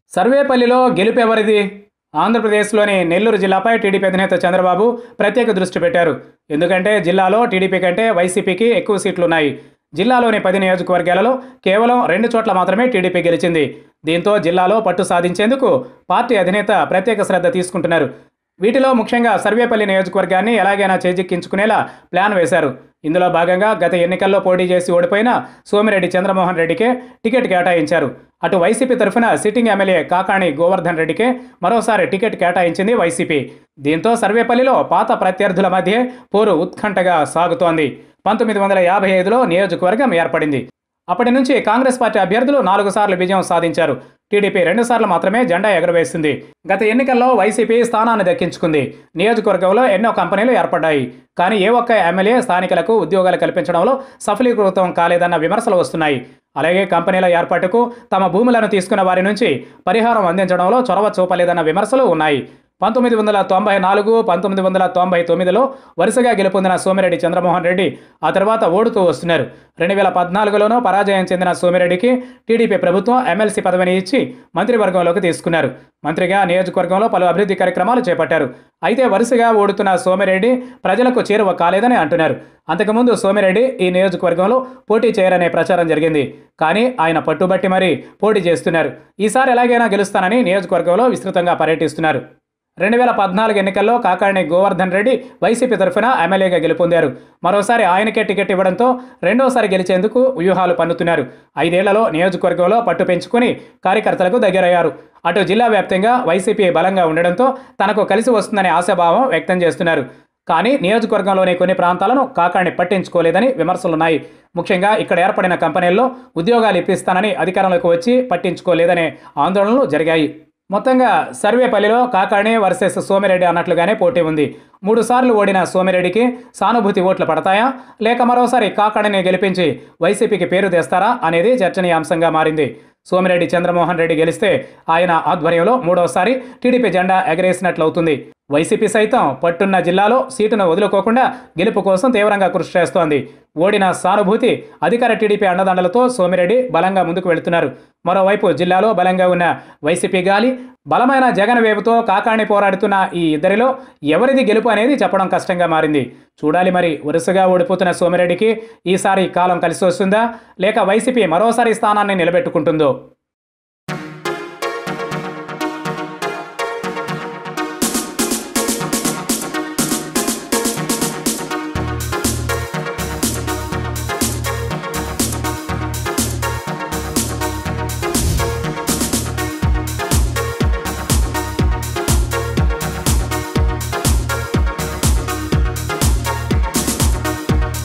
సర్వేపల్లిలో గెలుపెవరిది ఆంధ్రప్రదేశ్లోని నెల్లూరు జిల్లాపై టీడీపీ అధినేత చంద్రబాబు ప్రత్యేక దృష్టి పెట్టారు ఎందుకంటే జిల్లాలో టీడీపీ కంటే వైసీపీకి ఎక్కువ సీట్లున్నాయి జిల్లాలోని పది నియోజకవర్గాలలో కేవలం రెండు చోట్ల మాత్రమే టీడీపీ గెలిచింది దీంతో జిల్లాలో పట్టు సాధించేందుకు పార్టీ అధినేత ప్రత్యేక శ్రద్ధ తీసుకుంటున్నారు వీటిలో ముఖ్యంగా సర్వేపల్లి నియోజకవర్గాన్ని ఎలాగైనా చేజిక్కించుకునేలా ప్లాన్ వేశారు ఇందులో భాగంగా గత ఎన్నికల్లో పోటీ చేసి ఓడిపోయిన సోమిరెడ్డి చంద్రమోహన్ రెడ్డికే టికెట్ కేటాయించారు అటు వైసీపీ తరఫున సిట్టింగ్ ఎమ్మెల్యే కాకాణి గోవర్ధన్ రెడ్డికే మరోసారి టికెట్ కేటాయించింది వైసీపీ దీంతో సర్వేపల్లిలో పాత ప్రత్యర్థుల మధ్య పోరు ఉత్కంఠగా సాగుతోంది పంతొమ్మిది వందల యాభై ఐదులో నియోజకవర్గం ఏర్పడింది అప్పటి నుంచి కాంగ్రెస్ పార్టీ అభ్యర్థులు నాలుగు సార్లు విజయం సాధించారు టీడీపీ రెండు సార్లు మాత్రమే జెండా ఎగురవేసింది గత ఎన్నికల్లో వైసీపీ స్థానాన్ని దక్కించుకుంది నియోజకవర్గంలో ఎన్నో కంపెనీలు ఏర్పడ్డాయి కానీ ఏ ఒక్క ఎమ్మెల్యే స్థానికులకు ఉద్యోగాలు కల్పించడంలో సఫలీకృతం కాలేదన్న విమర్శలు వస్తున్నాయి అలాగే కంపెనీల ఏర్పాటుకు తమ భూములను తీసుకున్న వారి నుంచి పరిహారం అందించడంలో చొరవ చూపలేదన్న విమర్శలు ఉన్నాయి పంతొమ్మిది వందల తొంభై నాలుగు పంతొమ్మిది వందల తొంభై తొమ్మిదిలో వరుసగా గెలుపొందిన సోమిరెడ్డి చంద్రమోహన్ రెడ్డి ఆ తర్వాత ఓడుతూ వస్తున్నారు రెండు వేల పద్నాలుగులోనూ పరాజయం చెందిన సోమిరెడ్డికి టీడీపీ ప్రభుత్వం ఎమ్మెల్సీ పదవిని ఇచ్చి మంత్రివర్గంలోకి తీసుకున్నారు మంత్రిగా నియోజకవర్గంలో పలు అభివృద్ధి కార్యక్రమాలు చేపట్టారు అయితే వరుసగా ఓడుతున్న సోమిరెడ్డి ప్రజలకు చేరువ కాలేదని అంటున్నారు అంతకుముందు సోమిరెడ్డి ఈ నియోజకవర్గంలో పోటీ చేయరనే ప్రచారం జరిగింది కానీ ఆయన పట్టుబట్టి మరీ పోటీ చేస్తున్నారు ఈసారి ఎలాగైనా గెలుస్తానని నియోజకవర్గంలో విస్తృతంగా పర్యటిస్తున్నారు రెండు వేల పద్నాలుగు ఎన్నికల్లో కాకాణి గోవర్ధన్ రెడ్డి వైసీపీ తరఫున ఎమ్మెల్యేగా గెలుపొందారు మరోసారి ఆయనకే టికెట్ ఇవ్వడంతో రెండోసారి గెలిచేందుకు వ్యూహాలు పన్నుతున్నారు ఐదేళ్లలో నియోజకవర్గంలో పట్టు పెంచుకుని కార్యకర్తలకు దగ్గరయ్యారు అటు జిల్లా వ్యాప్తంగా వైసీపీ బలంగా ఉండడంతో తనకు కలిసి వస్తుందనే ఆశాభావం వ్యక్తం చేస్తున్నారు కానీ నియోజకవర్గంలోని కొన్ని ప్రాంతాలను కాకాణి పట్టించుకోలేదని విమర్శలున్నాయి ముఖ్యంగా ఇక్కడ ఏర్పడిన కంపెనీల్లో ఉద్యోగాలు ఇప్పిస్తానని అధికారంలోకి వచ్చి పట్టించుకోలేదనే ఆందోళనలు జరిగాయి మొత్తంగా సర్వేపల్లిలో కాకాణి వర్సెస్ సోమిరెడ్డి అన్నట్లుగానే పోటీ ఉంది మూడు సార్లు ఓడిన సోమిరెడ్డికి సానుభూతి ఓట్లు పడతాయా లేక మరోసారి కాకాణిని గెలిపించి వైసీపీకి పేరు తెస్తారా అనేది చర్చనీయాంశంగా మారింది సోమిరెడ్డి చంద్రమోహన్ రెడ్డి గెలిస్తే ఆయన ఆధ్వర్యంలో మూడోసారి టీడీపీ జెండా ఎగరేసినట్లవుతుంది వైసీపీ సైతం పట్టున్న జిల్లాలో సీటును వదులుకోకుండా గెలుపు కోసం తీవ్రంగా కృషి చేస్తోంది ఓడిన సానుభూతి అధికార టీడీపీ అండదండలతో సోమిరెడ్డి బలంగా ముందుకు వెళుతున్నారు మరోవైపు జిల్లాలో బలంగా ఉన్న వైసీపీ గాలి బలమైన జగన్ వేపుతో కాకాణి పోరాడుతున్న ఈ ఇద్దరిలో ఎవరిది గెలుపు అనేది చెప్పడం కష్టంగా మారింది చూడాలి మరి వరుసగా ఓడిపోతున్న సోమిరెడ్డికి ఈసారి కాలం కలిసి వస్తుందా లేక వైసీపీ మరోసారి స్థానాన్ని నిలబెట్టుకుంటుందో